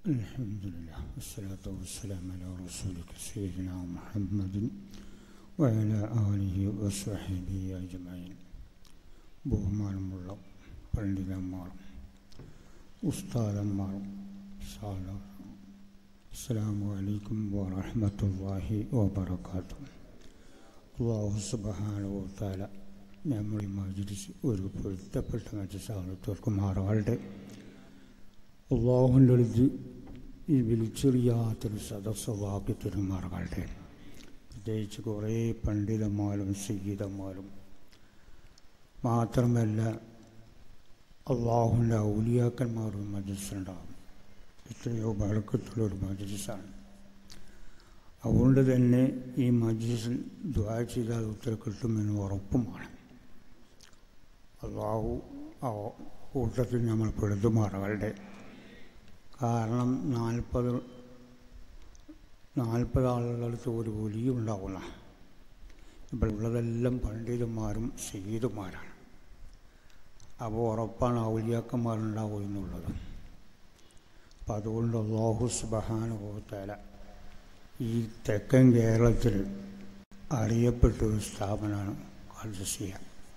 الحمد لله والصلاة والسلام على رسولك سيدنا محمد وعلى آله وصحبه أجمعين ബഹുമാനമുള്ള പണ്ഡിതന്മാരും ഉസ്താദന്മാരും സാല അസ്സാമു അലൈക്കും വറഹമത്തല്ലാഹി വബർക്കാത്തു അള്ളാഹു സുബഹാനു താല നമ്മുടെ മജിരിച്ച് ഒരു പൊരുത്തപ്പെട്ട മജിസാലത്തോർക്ക് മാറാളുടെ അള്ളാഹുൻ്റെ അടുത്ത് ഈ വിളിച്ചെറിയാത്തൊരു സദസ്സവാക്കി തെരുമാറുകളുടെ പ്രത്യേകിച്ച് കുറേ പണ്ഡിതന്മാരും സംഗീതന്മാരും മാത്രമല്ല അള്ളാഹുൻ്റെ ഔലിയാക്കന്മാരും മജസ്സുണ്ടാകും എത്രയോ വഴക്കത്തുള്ളൊരു മജലിസാണ് അതുകൊണ്ട് തന്നെ ഈ മജലിസിൽ ദ്വാ ചെയ്താൽ ഉത്തരം കിട്ടുമെന്ന് ഉറപ്പുമാണ് അള്ളാഹു ആ കൂട്ടത്തിൽ നമ്മൾ പെടുത്തുമാറകളുടെ കാരണം നാൽപ്പത് നാൽപ്പത് ആളുകളുടെ അടുത്ത് ഒരു വലിയ ഉണ്ടാവില്ല ഇപ്പോൾ ഉള്ളതെല്ലാം പണ്ഡിതന്മാരും സീതുമാരാണ് അപ്പോൾ ഉറപ്പാണ് ഔലിയാക്കന്മാരുണ്ടാവും എന്നുള്ളത് അപ്പം അതുകൊണ്ട് അള്ളാഹു സുബഹാനുഭവത്തല ഈ തെക്കൻ കേരളത്തിൽ അറിയപ്പെട്ട ഒരു സ്ഥാപനമാണ് കാൽസിയ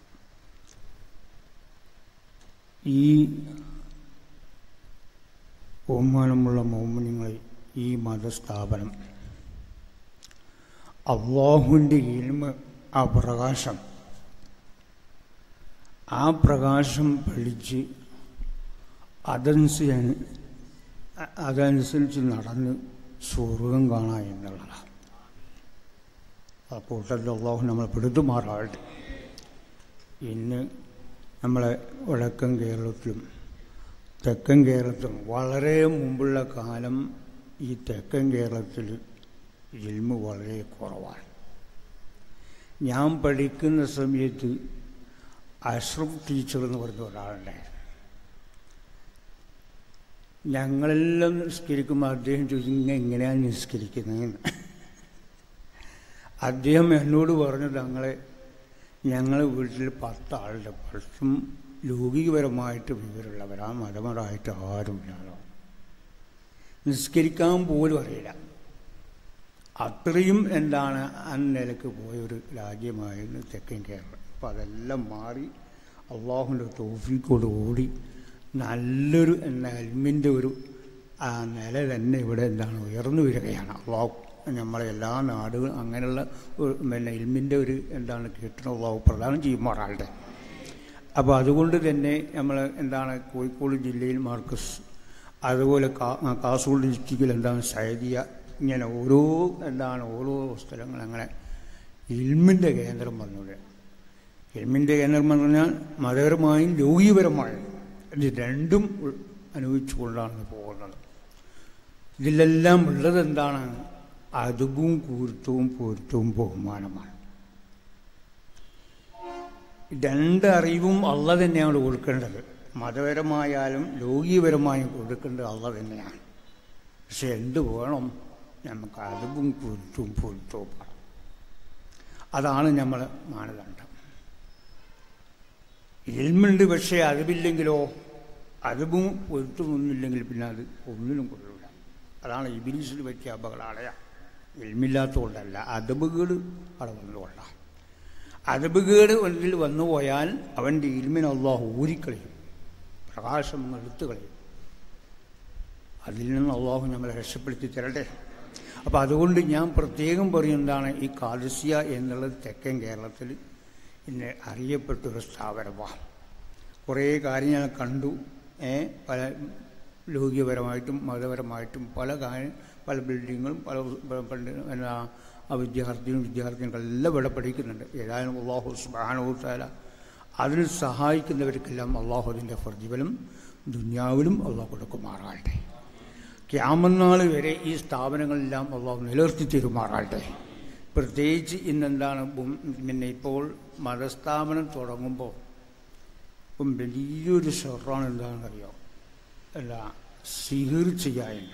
ഈ ബഹുമാനമുള്ള മോമിനിങ്ങളെ ഈ മതസ്ഥാപനം അള്ളാഹുവിൻ്റെ ഇൽമ ആ പ്രകാശം ആ പ്രകാശം പഠിച്ച് അതനുസരിച്ച് അതനുസരിച്ച് നടന്ന് സ്വർഗം കാണാം എന്നുള്ളതാണ് ആ കൂട്ടത്തിൽ അള്ളാഹു നമ്മളെ പെടുത്തുമാറാകട്ടെ ഇന്ന് നമ്മളെ വടക്കൻ കേരളത്തിലും തെക്കൻ കേരളത്തിലും വളരെ മുമ്പുള്ള കാലം ഈ തെക്കൻ കേരളത്തിൽ ഇൽമ വളരെ കുറവാണ് ഞാൻ പഠിക്കുന്ന സമയത്ത് അഷ്റഫ് ടീച്ചർ എന്ന് പറഞ്ഞ ഒരാളുണ്ടായിരുന്നു ഞങ്ങളെല്ലാം നിസ്കരിക്കുമ്പോൾ അദ്ദേഹം ചോദിച്ചു ഇങ്ങനെ എങ്ങനെയാണ് നിസ്കരിക്കുന്നതെന്ന് അദ്ദേഹം എന്നോട് പറഞ്ഞു തങ്ങളെ ഞങ്ങൾ വീട്ടിൽ പത്താളുടെ പലർക്കും ലൗകികപരമായിട്ട് വിവരമുള്ളവരാ മതപരമായിട്ട് ആരുമില്ലാതോ നിസ്കരിക്കാൻ പോലും അറിയില്ല അത്രയും എന്താണ് അന്നിലക്ക് പോയൊരു രാജ്യമായിരുന്നു തെക്കൻ കേരളം അപ്പം അതെല്ലാം മാറി അള്ളാഹുൻ്റെ തോഫിക്കോട് ഓടി നല്ലൊരു എന്ന അൽമിൻ്റെ ഒരു ആ നില തന്നെ ഇവിടെ എന്താണ് ഉയർന്നു വരികയാണ് അള്ളാഹു നമ്മളെ എല്ലാ നാടുകളും അങ്ങനെയുള്ള ഒരു പിന്നെ ഇൽമിൻ്റെ ഒരു എന്താണ് കിട്ടണ അള്ളാഹു പ്രദാനം ചെയ്യുമാറാളുടെ അപ്പോൾ അതുകൊണ്ട് തന്നെ നമ്മൾ എന്താണ് കോഴിക്കോട് ജില്ലയിൽ മാർക്കസ് അതുപോലെ കാസർഗോഡ് ഡിസ്ട്രിക്റ്റിൽ എന്താണ് സൈദിയ ഇങ്ങനെ ഓരോ എന്താണ് ഓരോ സ്ഥലങ്ങൾ അങ്ങനെ ഇൽമിൻ്റെ കേന്ദ്രം വന്നത് ഇൽമിൻ്റെ കേന്ദ്രം എന്ന് പറഞ്ഞാൽ മതപരമായും ലൗകികപരമായും ഇത് രണ്ടും അനുഭവിച്ചുകൊണ്ടാണ് പോകുന്നത് ഇതിലെല്ലാം ഉള്ളത് എന്താണ് അതുവും കൂർത്തവും പൊരുത്തവും ബഹുമാനമാണ് രണ്ട് അറിവും അള്ള തന്നെയാണ് കൊടുക്കേണ്ടത് മതപരമായാലും ലൗകികപരമായും കൊടുക്കേണ്ടത് അള്ള തന്നെയാണ് പക്ഷെ എന്ത് വേണം നമുക്ക് അതും പൊരുത്തവും പൊരുത്തവും വേണം അതാണ് നമ്മൾ മാനദണ്ഡം ഇൽമുണ്ട് പക്ഷേ അറിവില്ലെങ്കിലോ അറിവും പൊരുത്തമൊന്നുമില്ലെങ്കിൽ പിന്നെ അത് ഒന്നിനും കൊള്ളില്ല അതാണ് ഇബിലിസിന് പറ്റിയ അപകടമായ ഇൽമില്ലാത്തതുകൊണ്ടല്ല അതബുകേട് അവിടെ വന്നുകൊള്ളാം അതബുകേട് ഒന്നിൽ വന്നു പോയാൽ അവൻ്റെ ഇൽമിനെ അള്ളാഹ് ഊരിക്കളയും പ്രകാശം എടുത്തു കളയും അതിൽ നിന്ന് അള്ളാഹു നമ്മളെ രക്ഷപ്പെടുത്തി തരട്ടെ അപ്പം അതുകൊണ്ട് ഞാൻ പ്രത്യേകം പറയുന്നതാണ് ഈ കാദസ്യ എന്നുള്ളത് തെക്കൻ കേരളത്തിൽ ഇന്ന് അറിയപ്പെട്ടൊരു സ്ഥാപനമാണ് കുറേ കാര്യം ഞാൻ കണ്ടു പല ലൗകികപരമായിട്ടും മതപരമായിട്ടും പല കാര്യം പല ബിൽഡിങ്ങുകളും പല പണ്ട് എന്നാ ആ വിദ്യാർത്ഥികളും വിദ്യാർത്ഥികളെല്ലാം ഇവിടെ പഠിക്കുന്നുണ്ട് ഏതായാലും അള്ളാഹു സുബാനുത്താല അതിന് സഹായിക്കുന്നവർക്കെല്ലാം അള്ളാഹു അതിൻ്റെ പ്രതിഫലം ദുന്യാവിലും അള്ളാഹു കൊടുക്കുമാറാകട്ടെ ക്യാമനാൾ വരെ ഈ സ്ഥാപനങ്ങളെല്ലാം അള്ളാഹു നിലനിർത്തി തരുമാറാകട്ടെ പ്രത്യേകിച്ച് ഇന്നെന്താണ് പിന്നെ ഇപ്പോൾ മതസ്ഥാപനം തുടങ്ങുമ്പോൾ ഇപ്പം വലിയൊരു ഷെറാണ് എന്താണെന്നറിയോ അല്ല സിഹിർ ചെയ്യാനുണ്ട്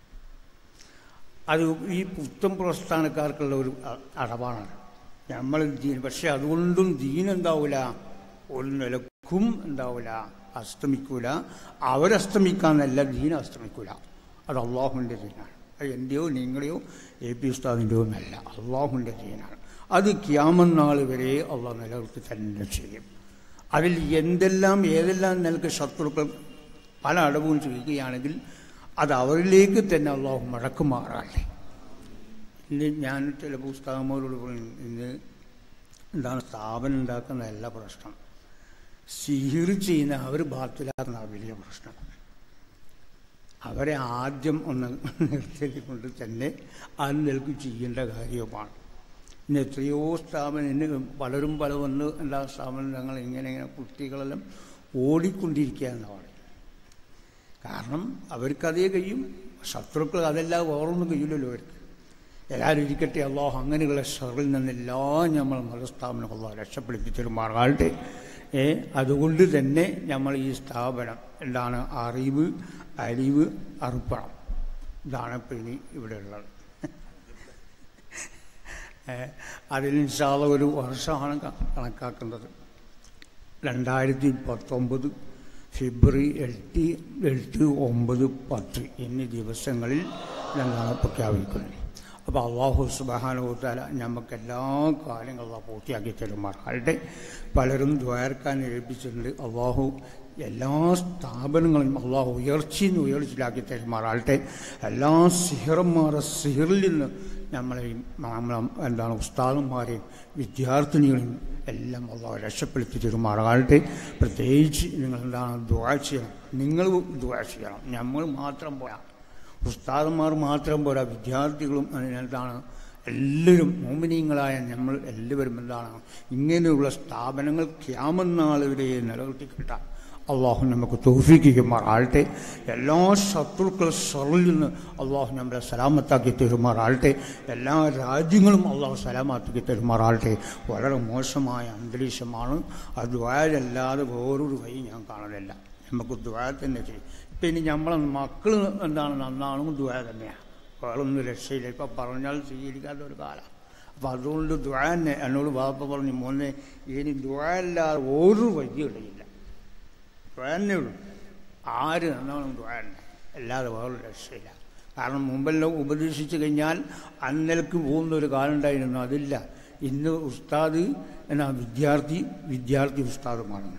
അത് ഈ പുത്തൻ പ്രസ്ഥാനക്കാർക്കുള്ള ഒരു അടവാണ് നമ്മൾ ദീൻ പക്ഷെ അതുകൊണ്ടും ദീൻ എന്താവില്ല ഒരു നിലക്കും എന്താവില്ല അസ്തമിക്കൂല അവരസ്തമിക്കാന്നല്ല ദീൻ അസ്തമിക്കൂല അത് അള്ളാഹുവിൻ്റെ ദീനാണ് അത് എൻ്റെയോ നിങ്ങളുടെയോ എ പി ഉസ്താദിൻ്റെയോ എന്നല്ല അള്ളാഹുവിൻ്റെ ദീനാണ് അത് ക്യാമനാൾ വരെ അള്ളാഹ് നിലനിർത്തി തന്നെ ചെയ്യും അതിൽ എന്തെല്ലാം ഏതെല്ലാം നിലക്ക് ശത്രുക്കൾ പല അടവും ചെയ്യുകയാണെങ്കിൽ അത് അവരിലേക്ക് തന്നെ അള്ളാഹു മടക്കുമാറാല്ലേ ഇന്ന് ഞാൻ ചില പുസ്തകന്മാരോട് പറയും ഇന്ന് എന്താണ് സ്ഥാപനം ഉണ്ടാക്കുന്നതല്ല പ്രശ്നം സിഹിർ ചെയ്യുന്ന അവർ ബാത്തിലാക്കുന്ന വലിയ പ്രശ്നം അവരെ ആദ്യം ഒന്ന് നിർത്തിക്കൊണ്ട് തന്നെ അത് നിൽക്ക് ചെയ്യേണ്ട കാര്യമാണ് ഇന്ന് എത്രയോ സ്ഥാപനം ഇന്ന് പലരും പല വന്ന് എല്ലാ സ്ഥാപനം ഞങ്ങൾ ഇങ്ങനെ ഇങ്ങനെ കുട്ടികളെല്ലാം ഓടിക്കൊണ്ടിരിക്കുകയെന്ന് പറയും കാരണം അവർക്കതേ കഴിയും ശത്രുക്കൾ അതെല്ലാം വേറൊന്നും കഴിയില്ലല്ലോ അവർക്ക് എല്ലാവരും ഇരിക്കട്ടെ അള്ളാഹു അങ്ങനെയുള്ള ഷറിൽ നിന്നെല്ലാം നമ്മൾ മതസ്ഥാപനം അള്ളാഹു രക്ഷപ്പെടുത്തി തരുമാറാകട്ടെ ഏ അതുകൊണ്ട് തന്നെ നമ്മൾ ഈ സ്ഥാപനം എന്താണ് അറിവ് അരിവ് അർപ്പണം ഇതാണ് ഇപ്പം ഇനി ഇവിടെ ഉള്ളത് അതിൽ നിശാല ഒരു വർഷമാണ് കണക്കാക്കുന്നത് രണ്ടായിരത്തി പത്തൊമ്പത് ഫെബ്രുവരി എട്ട് എട്ട് ഒമ്പത് പത്ത് എന്നീ ദിവസങ്ങളിൽ ഞങ്ങളാണ് പ്രഖ്യാപിക്കുന്നത് അപ്പോൾ അള്ളാഹു സുബാനുത്താല നമുക്ക് എല്ലാ കാര്യങ്ങളും പൂർത്തിയാക്കി തരുമാറാകട്ടെ പലരും ദ്വാരക്കാൻ ഏൽപ്പിച്ചിട്ടുണ്ട് അള്ളാഹു എല്ലാ സ്ഥാപനങ്ങളും അള്ളാഹു ഉയർച്ചയിൽ നിന്ന് ഉയർച്ചയിലാക്കി തരുമാറാകട്ടെ എല്ലാ സിഹറന്മാരെ സിഹറിൽ നിന്ന് നമ്മളെയും നമ്മളെ എന്താണ് ഉസ്താദന്മാരെയും വിദ്യാർത്ഥിനികളെയും എല്ലാം അള്ളാഹു രക്ഷപ്പെടുത്തി തരുമാറാകട്ടെ പ്രത്യേകിച്ച് നിങ്ങൾ എന്താണ് ദ്വാ ചെയ്യണം നിങ്ങൾ ദ്വാ ചെയ്യണം നമ്മൾ മാത്രം പോരാ ഉസ്താദന്മാർ മാത്രം പോരാ വിദ്യാർത്ഥികളും അതിനെന്താണ് എല്ലാവരും മോമിനീയങ്ങളായ നമ്മൾ എല്ലാവരും എന്താണ് ഇങ്ങനെയുള്ള സ്ഥാപനങ്ങൾ ക്യാമെന്നാൾ വരെ നിലനിർത്തിക്കിട്ടാൻ അള്ളാഹു നമുക്ക് തോഫിക്കുമാറാകട്ടെ എല്ലാ ശത്രുക്കൾ ഷറിൽ നിന്ന് അള്ളാഹു നമ്മളെ സലാമത്താക്കി തരുമാറാകട്ടെ എല്ലാ രാജ്യങ്ങളും അള്ളാഹു സലാമത്താക്കി തരുമാറാകട്ടെ വളരെ മോശമായ അന്തരീക്ഷമാണ് അത് ദ്വാരല്ലാതെ വേറൊരു വഴി ഞാൻ കാണലില്ല നമുക്ക് ദ്വാര തന്നെ ചെയ്യും ഇപ്പം ഇനി നമ്മളെ മക്കൾ എന്താണ് നന്നാണെങ്കിൽ ദ്വാര തന്നെയാണ് വേറൊന്നും രക്ഷയില്ല ഇപ്പം പറഞ്ഞാൽ സ്വീകരിക്കാത്ത ഒരു കാലം അപ്പം അതുകൊണ്ട് ദ്വാ തന്നെ എന്നോട് ബാപ്പ പറഞ്ഞു മോനെ ഇനി ദ്വാ അല്ലാതെ ഒരു വഴിയിടയില്ല ദ്വാരന്നേ ഉള്ളൂ ആര് നന്നാണ് ദ്വാരന്നെ അല്ലാതെ വേറൊരു രക്ഷയില്ല കാരണം മുമ്പെല്ലാം ഉപദേശിച്ചു കഴിഞ്ഞാൽ അന്നലക്ക് പോകുന്ന ഒരു കാലം ഉണ്ടായിരുന്നു അതില്ല ഇന്ന് ഉസ്താദ് എന്നാ വിദ്യാർത്ഥി വിദ്യാർത്ഥി ഉസ്താദുമാണ്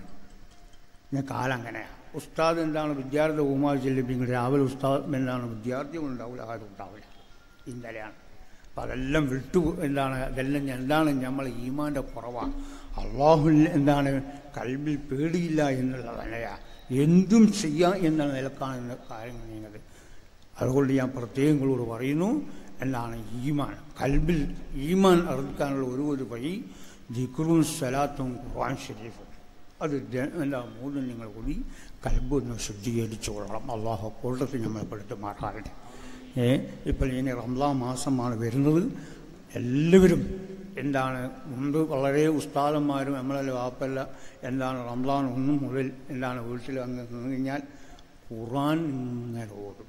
ഞാൻ കാലം അങ്ങനെയാണ് ഉസ്താദ് എന്താണ് വിദ്യാർത്ഥി ഉമാർ ചെല്ലിപ്പിങ്ങൾ രാവിലെ ഉസ്താദ് എന്താണ് വിദ്യാർത്ഥികൾ ഉണ്ടാവില്ല ആരും ഉണ്ടാവില്ല ഇന്നലെയാണ് അപ്പം അതെല്ലാം വിട്ടു എന്താണ് അതെല്ലാം എന്താണ് നമ്മൾ ഈമാൻ്റെ കുറവാണ് അള്ളാഹുൽ എന്താണ് കൽബിൽ പേടിയില്ല എന്നുള്ള നിലയാണ് എന്തും ചെയ്യാം എന്ന നിലക്കാണ് ഇന്ന് കാര്യങ്ങൾ നീങ്ങുന്നത് അതുകൊണ്ട് ഞാൻ പ്രത്യേകം നിങ്ങളോട് പറയുന്നു എന്താണ് ഈമാൻ കൽബിൽ ഈമാൻ അർപ്പിക്കാനുള്ള ഒരു ഒരു വഴി ദിക്റും സലാത്തും ഖുർആൻ ഷരീഫും അത് എന്താ മൂന്നും നിങ്ങൾ കൂടി കൽബൊന്ന് ശുദ്ധീകരിച്ചു കൊള്ളണം അള്ളാഹു കൂട്ടത്തിൽ നമ്മളെ പെടുത്തുമാറാകട്ടെ ഏ ഇപ്പോൾ ഇനി റംലാൻ മാസമാണ് വരുന്നത് എല്ലാവരും എന്താണ് മുമ്പ് വളരെ ഉസ്താദന്മാരും നമ്മളെ വാപ്പല്ല എന്താണ് റംലാൻ ഒന്നും മുതൽ എന്താണ് വീട്ടിൽ അങ്ങ് നിന്ന് കഴിഞ്ഞാൽ ഖുർആൻ ഇങ്ങനെ ഓടും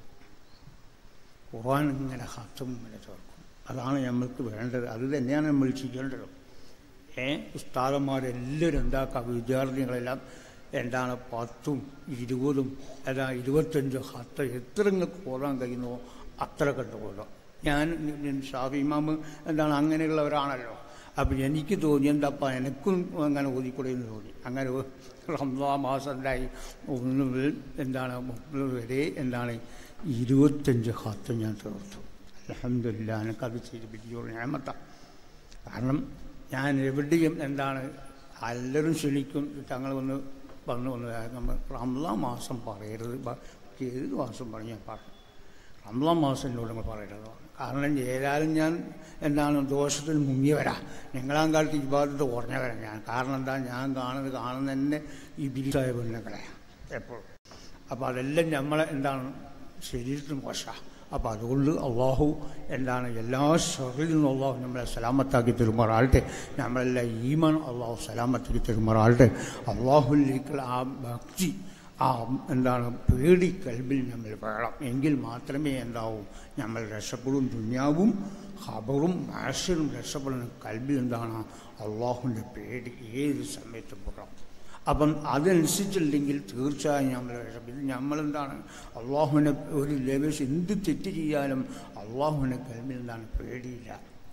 ഖുർആൻ ഇങ്ങനെ ഹത്തും ഇങ്ങനെ ചേർക്കും അതാണ് നമ്മൾക്ക് വേണ്ടത് അത് തന്നെയാണ് നമ്മൾ ചെയ്യേണ്ടത് ഏ ഉസ്താദന്മാരെല്ലാവരും എന്താക്കാം വിദ്യാർത്ഥികളെല്ലാം എന്താണ് പത്തും ഇരുപതും അല്ല ഇരുപത്തഞ്ച് ഹത്ത് എത്ര നിങ്ങൾക്ക് ഓടാൻ കഴിയുന്നോ അത്ര കണ്ട് ഓടാം ഞാൻ ഷാഫി ഇമാമ് എന്താണ് അങ്ങനെയുള്ളവരാണല്ലോ അപ്പം എനിക്ക് തോന്നി എന്താപ്പാ എനിക്കും അങ്ങനെ ഓതിക്കൂടെ എന്ന് തോന്നി അങ്ങനെ റംസാ മാസം ഉണ്ടായി ഒന്ന് മുതൽ എന്താണ് മുപ്പത് വരെ എന്താണ് ഇരുപത്തഞ്ച് ഹത്ത് ഞാൻ തീർത്തു അലഹമില്ല എനിക്കത് ചെയ്ത് വലിയൊരു ഞാമത്താണ് കാരണം ഞാൻ എവിടെയും എന്താണ് എല്ലാവരും ക്ഷണിക്കും തങ്ങൾ വന്ന് വന്ന് വന്ന് നമ്മൾ റംലാ മാസം പറയരുത് ഏത് മാസം പറഞ്ഞ് ഞാൻ പറഞ്ഞു റംലാ മാസം എന്നോട് നിങ്ങൾ പറയരുത് കാരണം ഏതായാലും ഞാൻ എന്താണ് ദോഷത്തിൽ മുങ്ങിയവരാ നിങ്ങളാം കാലത്ത് ഇബാദത്ത് കുറഞ്ഞവരാ ഞാൻ കാരണം എന്താ ഞാൻ കാണുന്നത് കാണുന്ന തന്നെ ഈ ബിരിസായ പെണ്ണുങ്ങളെയാണ് എപ്പോഴും അപ്പോൾ അതെല്ലാം നമ്മളെ എന്താണ് ശരീരത്തിന് മോശമാണ് അപ്പോൾ അതുകൊണ്ട് അള്ളാഹു എന്താണ് എല്ലാ ഷറിൽ നിന്നും അള്ളാഹു നമ്മളെ സലാമത്താക്കി തരുമാറാകട്ടെ നമ്മളെല്ലാം ഈമാൻ അള്ളാഹു സലാമത്താക്കി തരുമാറാകട്ടെ അള്ളാഹുലേക്കുള്ള ആ ഭക്തി ആ എന്താണ് പേടി കൽബിൽ നമ്മൾ വേണം എങ്കിൽ മാത്രമേ എന്താവും നമ്മൾ രക്ഷപ്പെടും ദുന്യാവും ഖബറും ആശയും രക്ഷപ്പെടുന്ന കൽബിൽ എന്താണ് അള്ളാഹുവിൻ്റെ പേടി ഏത് സമയത്തും വേണം അപ്പം അതനുസരിച്ചില്ലെങ്കിൽ തീർച്ചയായും നമ്മൾ ഇത് നമ്മളെന്താണ് അള്ളാഹുവിനെ ഒരു ലെവൽസ് എന്ത് തെറ്റ് ചെയ്യാനും അള്ളാഹുവിനെ കൽമിൽ എന്താണ് പേടിയില്ല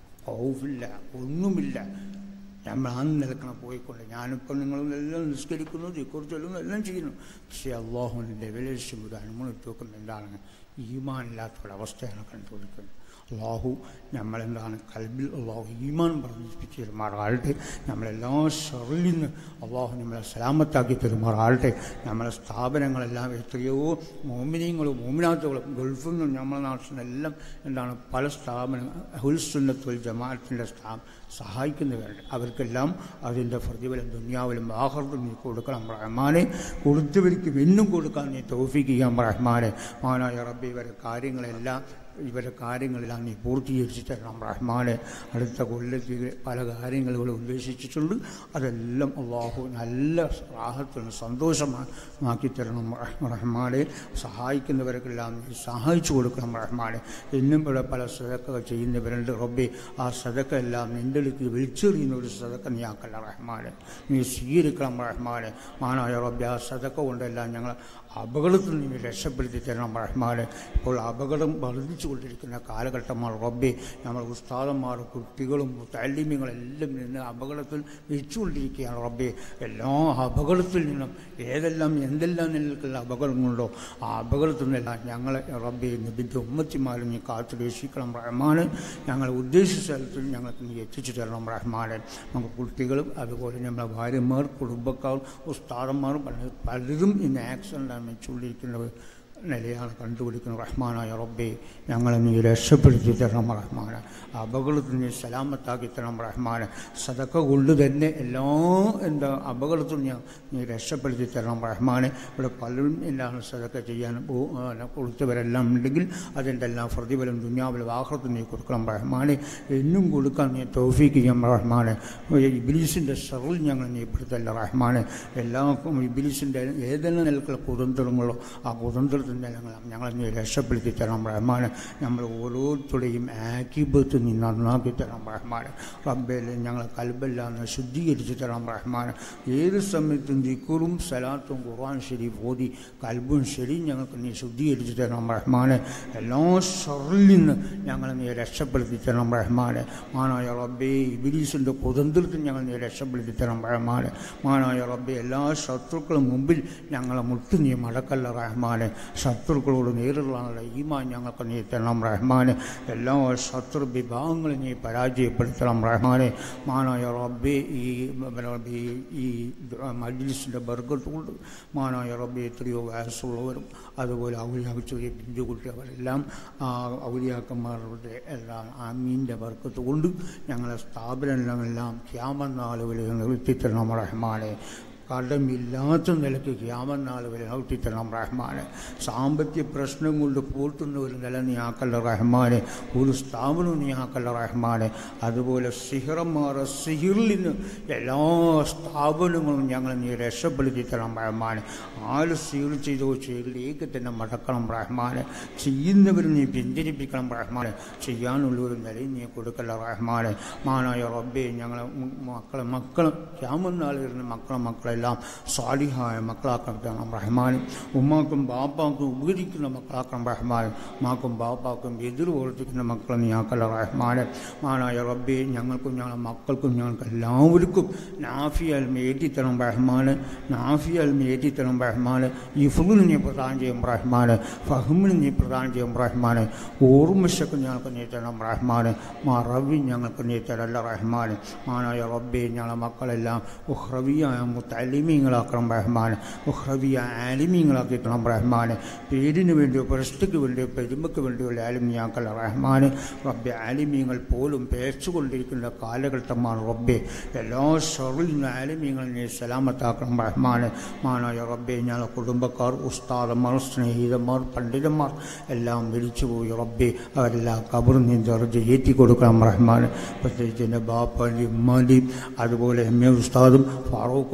ഔഫില്ല ഒന്നുമില്ല നമ്മൾ ആ നിലക്കണം പോയിക്കൊണ്ട് ഞാനിപ്പോൾ നിങ്ങളെല്ലാം നിസ്കരിക്കുന്നു ദിക്കുറിച്ച് ചൊല്ലുന്നു എല്ലാം ചെയ്യുന്നു പക്ഷേ അള്ളാഹുവിൻ്റെ ലെവലേഴ്സും ഒരു അനുമതി വെക്കുന്ന എന്താണ് ഈമാനില്ലാത്തൊരവസ്ഥയാണ് കണ്ടുപിടിക്കുന്നത് അള്ളാഹു നമ്മളെന്താണ് കൽബിൽ അള്ളാഹു ഈമാൻ പറഞ്ഞിപ്പിച്ച് തരുമാറാകട്ടെ നമ്മളെല്ലാ ഷറിൽ നിന്ന് അള്ളാഹു നമ്മളെ സലാമത്താക്കി തരുമാറാകട്ടെ നമ്മളെ സ്ഥാപനങ്ങളെല്ലാം എത്രയോ മോമിനിയങ്ങളും മോമിനാത്തുകളും ഗൾഫിൽ നിന്നും നമ്മളെ നാട്ടിൽ നിന്നെല്ലാം എന്താണ് പല സ്ഥാപനങ്ങൾ ഹുൽസുന്നത്തുൽ ജമാഅത്തിൻ്റെ സ്ഥാ സഹായിക്കുന്നവരുണ്ട് അവർക്കെല്ലാം അതിൻ്റെ പ്രതിഫലം ദുന്യാവിലും ആഹർത്തും നീ കൊടുക്കണം റഹ്മാനെ കൊടുത്തവർക്ക് ഇന്നും കൊടുക്കാൻ നീ തോഫിക്ക് ചെയ്യാൻ റഹ്മാനെ മാനായ റബ്ബി ഇവരെ കാര്യങ്ങളെല്ലാം ഇവരുടെ കാര്യങ്ങളെല്ലാം നീ പൂർത്തീകരിച്ച് തരണം റഹ്മാനെ അടുത്ത കൊല്ലത്തിൽ പല കാര്യങ്ങളും ഉദ്ദേശിച്ചിട്ടുണ്ട് അതെല്ലാം അള്ളാഹു നല്ല റാഹത്തിന് സന്തോഷമാക്കി തരണം റഹ്മാനെ സഹായിക്കുന്നവർക്കെല്ലാം നീ സഹായിച്ചു കൊടുക്കണം റഹ്മാനെ ഇന്നും ഇവിടെ പല സദക്കകൾ ചെയ്യുന്നവരുണ്ട് റബ്ബെ ആ സദക്ക എല്ലാം നിൻ്റെ അടുത്ത് വിളിച്ചെറിയുന്ന ഒരു സദക്ക നീ ആക്കല്ല റഹ്മാനെ നീ സ്വീകരിക്കണം റഹ്മാനെ മാനായ റബ്ബെ ആ സദക്ക കൊണ്ടെല്ലാം ഞങ്ങൾ അപകടത്തിൽ നിന്ന് രക്ഷപ്പെടുത്തി തരണം റഹ്മാനെ ഇപ്പോൾ അപകടം വർദ്ധിച്ചു കൊണ്ടിരിക്കുന്ന കാലഘട്ടമാണ് റബ്ബെ നമ്മൾ ഉസ്താദന്മാർ കുട്ടികളും താലിമ്യങ്ങളെല്ലാം നിന്ന് അപകടത്തിൽ വെച്ചുകൊണ്ടിരിക്കുകയാണ് റബ്ബെ എല്ലാ അപകടത്തിൽ നിന്നും ഏതെല്ലാം എന്തെല്ലാം നിലക്കുള്ള അപകടങ്ങളുണ്ടോ ആ അപകടത്തിൽ നിന്നെല്ലാം ഞങ്ങളെ റബ്ബെ നബിൻ്റെ ഉമ്മത്തിമാരും നീ കാത്തു രക്ഷിക്കണം റഹ്മാന് ഞങ്ങൾ ഉദ്ദേശിച്ച സ്ഥലത്തിൽ ഞങ്ങൾക്ക് നീ എത്തിച്ചു തരണം റഹ്മാനെ നമുക്ക് കുട്ടികളും അതുപോലെ നമ്മളെ ഭാര്യമാർ കുടുംബക്കാർ ഉസ്താദന്മാർ പല- പലരും ഇന്ന് ആക്സിഡൻ്റ് വെച്ചുകൊണ്ടിരിക്കുന്നത് നിലയാണ് കണ്ടുപിടിക്കുന്നത് റഹ്മാനായ റബ്ബെ ഞങ്ങളെ നീ രക്ഷപ്പെടുത്തി തരണം റഹ്മാന് അപകടത്തിൽ നീ സലാമത്താക്കി തരണം റഹ്മാന് സതക്ക കൊണ്ട് തന്നെ എല്ലാ എന്താ അപകടത്തിൽ നീ നീ രക്ഷപ്പെടുത്തി തരണം റഹ്മാന് ഇവിടെ പലരും എല്ലാം സതക്ക ചെയ്യാൻ പോ- ആ, കൊടുത്തവരെല്ലാം ഉണ്ടെങ്കിൽ അതിൻ്റെ എല്ലാം പ്രതിഫലം ദുന്യാവിലും ആഹ്റത്തും നീ കൊടുക്കണം റഹ്മാനെ എന്നും കൊടുക്കാൻ നീ തോഫീക്ക് ചെയ്യാം റഹ്മാനെ ഇബിലീസിൻ്റെ ഷറിൽ ഞങ്ങൾ നീ പെടുത്തല്ല റഹ്മാനെ എല്ലാവർക്കും ഇബിലീസിൻ്റെ ഏതെല്ലാം നിലക്കുള്ള കുതന്ത്രങ്ങളോ ആ കുതന്ത്രത്തിൻ്റെ ഞങ്ങൾ ഞങ്ങളെ നീ രക്ഷപ്പെടുത്തി തരണം റഹ്മാനെ നമ്മൾ ഓരോരുത്തരുടെയും ആക്കിബത്ത് നീ നന്നാക്കി തരണം റഹ്മാനെ റബ്ബേലെ ഞങ്ങളെ കൽബെല്ലാം നീ ശുദ്ധീകരിച്ച് തരണം റഹ്മാനെ ഏത് സമയത്തും ദിക്കുറും സലാത്തും ഖുർആൻ ശരീഫ് ഓതി കൽബും ശരിയും ഞങ്ങൾക്ക് നീ ശുദ്ധീകരിച്ച് തരണം റഹ്മാനെ എല്ലാ ഷറിൽ നിന്ന് ഞങ്ങളെ നീ രക്ഷപ്പെടുത്തി തരണം റഹ്മാനെ മാനായ റബ്ബേ ഇബിലീസിൻ്റെ കുതന്ത്രത്തിൽ ഞങ്ങൾ നീ രക്ഷപ്പെടുത്തി തരണം റഹ്മാനെ മാനായ റബ്ബെ എല്ലാ ശത്രുക്കളും മുമ്പിൽ ഞങ്ങളെ മുട്ടു നീ മടക്കല്ല റഹ്മാനെ ശത്രുക്കളോട് നേരിടാനുള്ള ഈമാൻ ഞങ്ങൾക്ക് നീ തരണം റഹ്മാനെ എല്ലാ ശത്രു വിഭാഗങ്ങളും നീ പരാജയപ്പെടുത്തണം റഹ്മാനെ മാനായ റബ്ബെ ഈ റബ്ബേ, ഈ മജ്ലിസിൻ്റെ ബർഗത്ത് കൊണ്ട് മാനായ റബ്ബെ എത്രയോ വയസ്സുള്ളവരും അതുപോലെ ഔലിയാക്ക് ചെറിയ പിഞ്ചു കുട്ടികളെല്ലാം ആ ഔലിയാക്കന്മാരുടെ എല്ലാം ആമീൻ്റെ ബർക്കത്ത് കൊണ്ട് ഞങ്ങളെ സ്ഥാപനങ്ങളെല്ലാം ക്യാമനാളുകളിൽ നിർത്തിത്തരണം റഹ്മാനെ കടമില്ലാത്ത നിലയ്ക്ക് ക്യാമനാൾ വരെ ഔട്ടിത്തരണം റഹ്മാനെ സാമ്പത്തിക പ്രശ്നം കൊണ്ട് പൂർത്തുന്ന ഒരു നില നീ ആക്കല്ല റഹ്മാനെ ഒരു സ്ഥാപനവും നീ ആക്കല്ല റഹ്മാനെ അതുപോലെ സിഹിറന്മാർ സിഹിറിൽ നിന്ന് എല്ലാ സ്ഥാപനങ്ങളും ഞങ്ങൾ നീ രക്ഷപ്പെടുത്തി തരണം റഹ്മാനെ ആര് സിഹിർ ചെയ്തോ ചെയ്തിലേക്ക് തന്നെ മടക്കണം റഹ്മാനെ ചെയ്യുന്നവർ നീ പിന്തിരിപ്പിക്കണം റഹ്മാനെ ചെയ്യാനുള്ള ഒരു നിലയും നീ കൊടുക്കല്ല റഹ്മാനെ മാനായ റബ്ബെ ഞങ്ങളെ മ- മക്കളെ മക്കളും ക്യാമനാളിരുന്ന മക്കളെ മക്കളെല്ലാം സ്വാലിഹായ മക്കളാക്കണം റഹ്മാനും ഉമ്മാക്കും ബാപ്പാക്കും ഉപകരിക്കുന്ന മക്കളാക്കണം റഹ്മാനും മാക്കും ബാപ്പാക്കും എതിർ പ്രവർത്തിക്കുന്ന മക്കളെ നീ ആക്കല്ല റഹ്മാനെ മാനായ റബ്ബെ ഞങ്ങൾക്കും ഞങ്ങളെ മക്കൾക്കും ഞങ്ങൾക്ക് എല്ലാവർക്കും നാഫിയൽ മേറ്റിത്തണം റഹ്മാന് നാഫിയൽ മേറ്റിത്തണം റഹ്മാന് ഈ ഫുഡിന് നീ പ്രദാനം ചെയ്യും റഹ്മാന് ഫഹമിന് നീ പ്രദാനം ചെയ്യും റഹ്മാന് ഓർമ്മശക്ക് ഞങ്ങൾക്ക് നീ തരണം റഹ്മാന് മറവി ഞങ്ങൾക്ക് നീ തരല്ല റഹ്മാന് മാനായ റബ്ബെ ഞങ്ങളെ മക്കളെല്ലാം ഉഹ്റവിയായ മുത്തലിമീങ്ങളാക്കണം റഹ്മാന് ഉഹ്റവിയ ആലിമീങ്ങളാക്കിക്കണം റഹ്മാന് പേരിന് വേണ്ടിയോ പ്രശ്നയ്ക്ക് വേണ്ടിയോ പെരുമയ്ക്ക് വേണ്ടിയോ ആലിമിയാക്കല്ല റഹ്മാന് റബ്ബെ ആലിമീങ്ങൾ പോലും പേച്ചുകൊണ്ടിരിക്കുന്ന കാലഘട്ടമാണ് റബ്ബെ എല്ലാ ഷറിൽ നിന്ന് ആലിമീങ്ങളെ നീ സലാമത്താക്കണം റഹ്മാന് മാനായ റബ്ബെ ഞങ്ങളെ കുടുംബക്കാർ ഉസ്താദന്മാർ സ്നേഹിതന്മാർ പണ്ഡിതന്മാർ എല്ലാം മരിച്ചുപോയി റബ്ബെ അവരെല്ലാം കബറിൽ നിന്ന് ദർജ ഏറ്റി കൊടുക്കണം റഹ്മാൻ പ്രത്യേകിച്ച് എൻ്റെ ബാപ്പാൻ്റെയും ഉമ്മാൻ്റെയും അതുപോലെ എം എ ഉസ്താദും ഫാറൂഖ് തങ്ങളും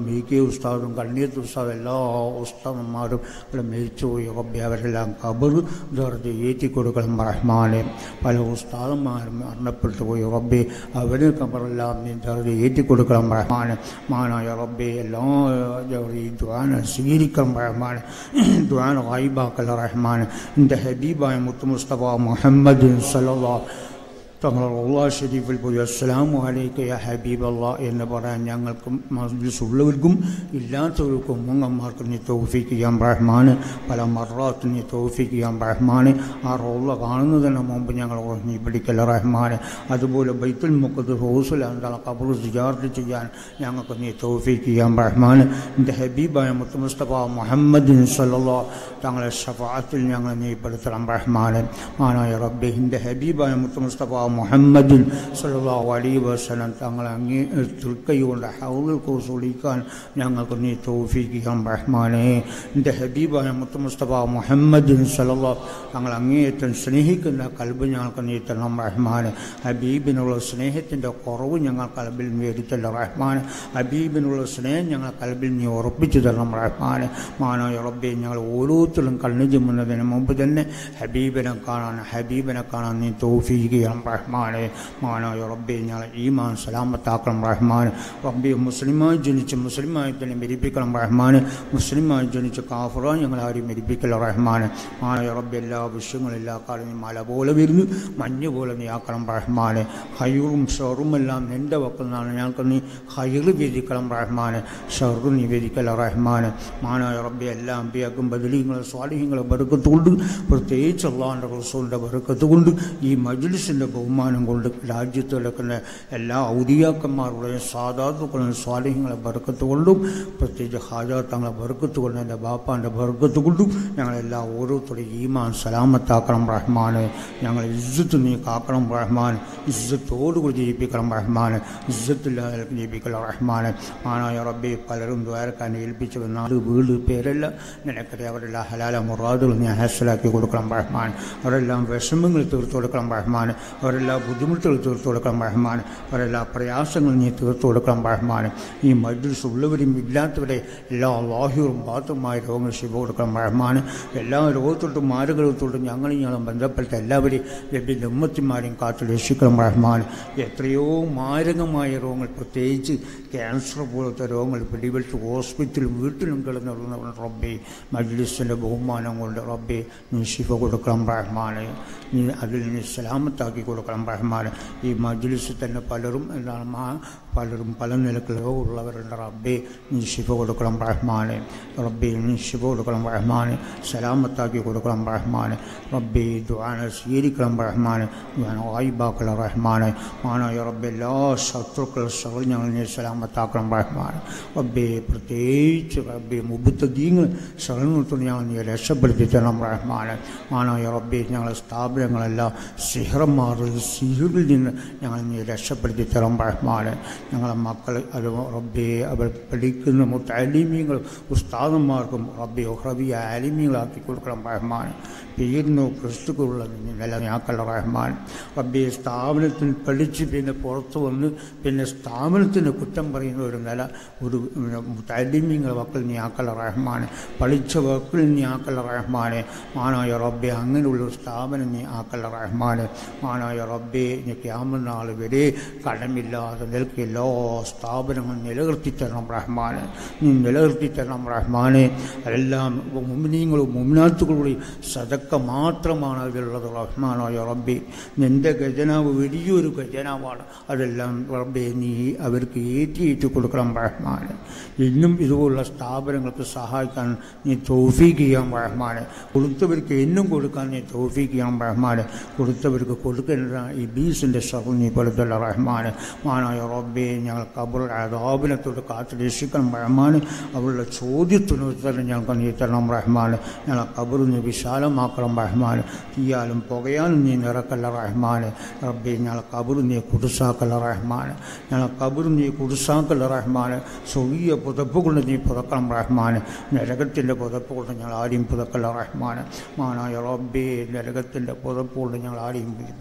മി കെ ഉസ്താദും കണ്ണീത്ത് ഉസ്താദും എല്ലാ ഉസ്താദന്മാരും ഇവിടെ മരിച്ചുപോയി റബ്ബെ അവരെല്ലാം കബർ ദർജ ഏറ്റി കൊടുക്കണം റഹ്മാനെ പല ഉസ്താദന്മാരും മരണപ്പെട്ടു പോയി റബ്ബെ അവര് കബറെല്ലാം നീ ദർജ ഏറ്റി കൊടുക്കണം റഹ്മാനെ മാനായ റബ്ബെ എല്ലാ ഈ ദ്വാന സ്വീകരിക്കണം റഹ്മാനെ ദ്വാന വായിബാക്കൽ റഹ്മാനെ എൻ്റെ ഹബീബായ മുത്തു മുസ്തഫ മുഹമ്മദ് സല്ലല്ലാഹു തങ്ങൾ അള്ളാഹ് ഷരീഫിൽ പോയി അസ്സലാമു അലൈക്ക യാ ഹബീബ് അള്ളാ എന്ന് പറയാൻ ഞങ്ങൾക്കും മജ്ലിസ് ഉള്ളവർക്കും ഇല്ലാത്തവർക്കും മുങ്ങന്മാർക്കും നീ തൗഫീക്ക് ചെയ്യാൻ റഹ്മാന് പല മറാത്ത് നീ തൗഫീക്ക് ചെയ്യാൻ റഹ്മാന് ആ റോള കാണുന്നതിന് മുമ്പ് ഞങ്ങൾ നീ പിടിക്കല റഹ്മാന് അതുപോലെ ബൈത്തുൽ മുക്കത്ത് ഹൗസിൽ എന്താണ് കബർ സിജാർത്ത് ചെയ്യാൻ ഞങ്ങൾക്ക് നീ തൗഫീക്ക് ചെയ്യാൻ റഹ്മാന് എൻ്റെ ഹബീബായ മുത്ത് മുസ്തഫ മുഹമ്മദ് സല്ലല്ലാ തങ്ങളെ ഷഫാത്തിൽ ഞങ്ങൾ നീ പെടുത്തണം റഹ്മാന് മാനായ റബ്ബെ എൻ്റെ ഹബീബായ മുത്ത് മുസ്തഫ മുഹമ്മദിൻ സല്ലല്ലാഹു അലൈഹി വസല്ലം തങ്ങളെ അങ്ങേ തൃക്കൈ കൊണ്ട് ഹൗലിൽ കുറിച്ചൊളിക്കാൻ ഞങ്ങൾക്ക് നീ തൗഫീഖിക്കാം റഹ്മാനെ എൻ്റെ ഹബീബായ മുത്ത് മുസ്തഫ മുഹമ്മദിൻ സല്ലല്ലാഹു തങ്ങൾ അങ്ങേയറ്റം സ്നേഹിക്കുന്ന കൽബ് ഞങ്ങൾക്ക് നീ തരണം റഹ്മാനെ ഹബീബിനുള്ള സ്നേഹത്തിൻ്റെ കുറവ് ഞങ്ങൾ കൽബിൽ മേടിച്ചല്ല റഹ്മാനെ ഹബീബിനുള്ള സ്നേഹം ഞങ്ങൾ കൽബിൽ നീ ഉറപ്പിച്ചു തരണം റഹ്മാനെ മാനായ റബ്ബെ ഞങ്ങൾ ഓരോരുത്തരും കണ്ണു ചുമ്മുന്നതിന് മുമ്പ് തന്നെ ഹബീബിനെ കാണാൻ ഹബീബിനെ കാണാൻ നീ തൗഫീഖിക്കണം റഹ്മാനെ മാനായ റബ്ബെ ഞങ്ങൾ ഈമാൻ സലാമത്താക്കണം റഹ്മാൻ റബ്ബെ മുസ്ലിമായി ജനിച്ച് മുസ്ലിമായി തന്നെ മരിപ്പിക്കണം റഹ്മാൻ മുസ്ലിമായി ജനിച്ച് കാഫറാൻ ഞങ്ങൾ ആരും മരിപ്പിക്കല റഹ്മാൻ മാനായ റബ്ബെ എല്ലാ വിഷയങ്ങളും എല്ലാ കാലവും മല പോലെ വരുന്നു മഞ്ഞ് പോലെ നീ ആക്കണം റഹ്മാൻ ഹൈറും ഷെറും എല്ലാം നിൻ്റെ വക്കിൽ നിന്നാണ് ഞങ്ങൾക്ക് നീ ഹൈറ് വിധിക്കണം റഹ്മാൻ ഷെറു നീ വിധിക്കല റഹ്മാൻ മാനായ റബ്ബെ എല്ലാ അമ്പിയാക്കും ബദലീങ്ങളും സ്വാലിഹ്യങ്ങളും ബറുക്കത്ത് കൊണ്ട് പ്രത്യേകിച്ച് അള്ളാഹിൻ്റെ റസൂലിൻ്റെ ബറുക്കത്ത് കൊണ്ട് ഈ മജ്ലിസിൻ്റെ ബഹുമാനം കൊണ്ട് രാജ്യത്ത് കിടക്കുന്ന എല്ലാ ഔദിയാക്കന്മാരുടെയും സാധാതുക്കളുടെയും സ്വാലിഹ്യങ്ങളെ ബറുക്കത്ത് കൊണ്ടും പ്രത്യേകിച്ച് ഹാജാത്തങ്ങളെ ബറുക്കത്ത് കൊണ്ടും എൻ്റെ ബാപ്പാൻ്റെ ബറുക്കത്ത് കൊണ്ടും ഞങ്ങളെല്ലാം ഓരോരുത്തരുടെയും ഈമാൻ സലാമത്താക്കണം റഹ്മാന് ഞങ്ങൾ ഇസ്സത്ത് നീ കാക്കണം റഹ്മാൻ ഇസ്സത്തോടുകൂടി ജയിപ്പിക്കണം റഹ്മാൻ ഇസ്സത്തില്ലാതെ ജയിപ്പിക്കണം റഹ്മാൻ മാനായ റബ്ബെ പലരും ദ്വാരക്കാൻ ഏൽപ്പിച്ചു നാല് വീട് പേരല്ല നിനക്കറിയാം അവരെല്ലാം ഹലാല മുറാദുകൾ നീ ഹാസലാക്കി കൊടുക്കണം റഹ്മാൻ അവരെല്ലാം വിഷമങ്ങൾ തീർത്തു കൊടുക്കണം റഹ്മാൻ അവരെല്ലാം ബുദ്ധിമുട്ടുകൾ തീർത്തു കൊടുക്കണം റഹ്മാൻ അവരെല്ലാ പ്രയാസങ്ങളും നീ തീർത്തു കൊടുക്കണം റഹ്മാൻ ഈ മജ്ലിസ് ഉള്ളവരും ഇല്ലാത്തവരെ എല്ലാ ലാഹ്യവും ബാത്തുമായ രോഗങ്ങൾ ശിവ കൊടുക്കണം റഹ്മാൻ എല്ലാ രോഗത്തോട്ടും മാരകത്തോട്ടും ഞങ്ങളും ഞങ്ങളും ബന്ധപ്പെട്ട എല്ലാവരെയും ലഭ്യ ഉമ്മത്തിമാരെയും കാത്തു രക്ഷിക്കണം റഹ്മാൻ എത്രയോ മാരകമായ രോഗങ്ങൾ പ്രത്യേകിച്ച് ക്യാൻസർ പോലത്തെ രോഗങ്ങൾ പിടിപെട്ട് ഹോസ്പിറ്റലും വീട്ടിലും കിടന്നിരുന്ന റബ്ബെ മജ്ലിസിൻ്റെ ബഹുമാനം കൊണ്ട് റബ്ബെ നീ ശിഫ കൊടുക്കണം റഹ്മാനെ നീ അതിൽ നീ സലാമത്താക്കി കൊടുക്കണം റഹ്മാനെ ഈ മജ്ലിസിൽ തന്നെ പലരും എന്താണ് മാ പലരും പല നിലക്കിലോ ഉള്ളവരുണ്ട് റബ്ബെ നീ ശിഫ കൊടുക്കണം റഹ്മാനെ റബ്ബെ നീ ശിഫ കൊടുക്കണം റഹ്മാനെ സലാമത്താക്കി കൊടുക്കണം റഹ്മാനെ റബ്ബെ ദ്വാന സ്വീകരിക്കണം റഹ്മാനെ ദ്വാന വായിബാക്കള റഹ്മാനെ മാനായ റബ്ബെ എല്ലാ ശത്രുക്കളും സകൾ ഞങ്ങൾ നീ സലാമത്താക്കണം റഹ്മാനെ റബ്ബെ പ്രത്യേകിച്ച് റബ്ബെ മുബുദ്ധീങ്ങൾ സകലത്തും ഞങ്ങൾ നീ രക്ഷപ്പെടുത്തി തരണം റഹ്മാനെ മാനായ റബ്ബെ ഞങ്ങളെ സ്ഥാപനങ്ങളെല്ലാം സിഹറന്മാർ സിഹിറിൽ നിന്ന് ഞങ്ങൾ നീ രക്ഷപ്പെടുത്തി തരണം റഹ്മാനെ ഞങ്ങളെ മക്കൾ അത് റബ്ബെ അവർ പഠിക്കുന്ന മുത്തലിമീങ്ങളും ഉസ്താദന്മാർക്കും റബ്ബെ ഹ്രബിയ ആലിമീങ്ങളാക്കി കൊടുക്കണം റഹ്മാൻ പേരിനോ ക്രിസ്തുക്കുള്ള നിലനിയാക്കൽ റഹ്മാൻ റബ്ബെ സ്ഥാപനത്തിൽ പഠിച്ച് പിന്നെ പുറത്ത് വന്ന് പിന്നെ സ്ഥാപനത്തിന് കുറ്റം പറയുന്ന ഒരു നില ഒരു തലിമീങ്ങൾ വക്കൽ നീ ആക്കൽ റഹ്മാൻ പഠിച്ച വക്കിൽ നീ ആക്കൽ റഹ്മാനെ മാനായ റബ്ബെ അങ്ങനെയുള്ള ഒരു സ്ഥാപനം നീ ആക്കൽ റഹ്മാനെ മാനായ റബ്ബെ നീ ക്യാമനാൾ വരെ കടമില്ലാതെ നിൽക്കുക എല്ലാ സ്ഥാപനങ്ങളും നിലനിർത്തി തരണം റഹ്മാനെ നീ നിലനിർത്തി തരണം റഹ്മാനെ അതെല്ലാം മുമിനീങ്ങളും മുമിനാത്തുകളുടെയും സതക്ക മാത്രമാണ് അതിലുള്ളത് റഹ്മാനായ റബ്ബെ നിൻ്റെ ഖജനാവ് വലിയൊരു ഖജനാവാണ് അതെല്ലാം റബ്ബെ നീ അവർക്ക് ഏറ്റിയേറ്റി കൊടുക്കണം റഹ്മാനെ ഇന്നും ഇതുപോലുള്ള സ്ഥാപനങ്ങൾക്ക് സഹായിക്കാൻ നീ തോഫീക്ക് ചെയ്യാൻ റഹ്മാനെ കൊടുത്തവർക്ക് എന്നും കൊടുക്കാൻ നീ തോഫീക്ക് ചെയ്യാൻ റഹ്മാനെ കൊടുത്തവർക്ക് കൊടുക്കേണ്ട ഈ ബീസിൻ്റെ ഷർ നീ പെടുത്തല്ല റഹ്മാനെ മാനായ റബ്ബെ ഞങ്ങൾ കബർ അതാപിനത്തോട് കാത്തു രക്ഷിക്കണം റഹ്മാന് അവളുടെ ചോദ്യത്തിന് ഉത്തരം ഞങ്ങൾക്ക് നീ തരണം റഹ്മാന് ഞങ്ങൾ കബർ നീ വിശാലമാക്കണം റഹ്മാന് തീയാലും പുകയാലും നീ നിറക്കല്ല റഹ്മാന് റബ്ബെ ഞങ്ങൾ കബർ നീ കുടുസാക്കല്ല റഹ്മാന് ഞങ്ങൾ കബർ നീ കുടുസാക്കല്ല റഹ്മാന് സ്വർഗീയ പുതപ്പ് കൊണ്ട് നീ പുതക്കണം റഹ്മാന് നരകത്തിൻ്റെ പുതപ്പ് കൊണ്ട് ഞങ്ങൾ ആരെയും പുതക്കല്ല റഹ്മാന് മാനായ റബ്ബെ നരകത്തിൻ്റെ പുതപ്പ് കൊണ്ട് ഞങ്ങൾ ആരെയും പുതക്കല്ല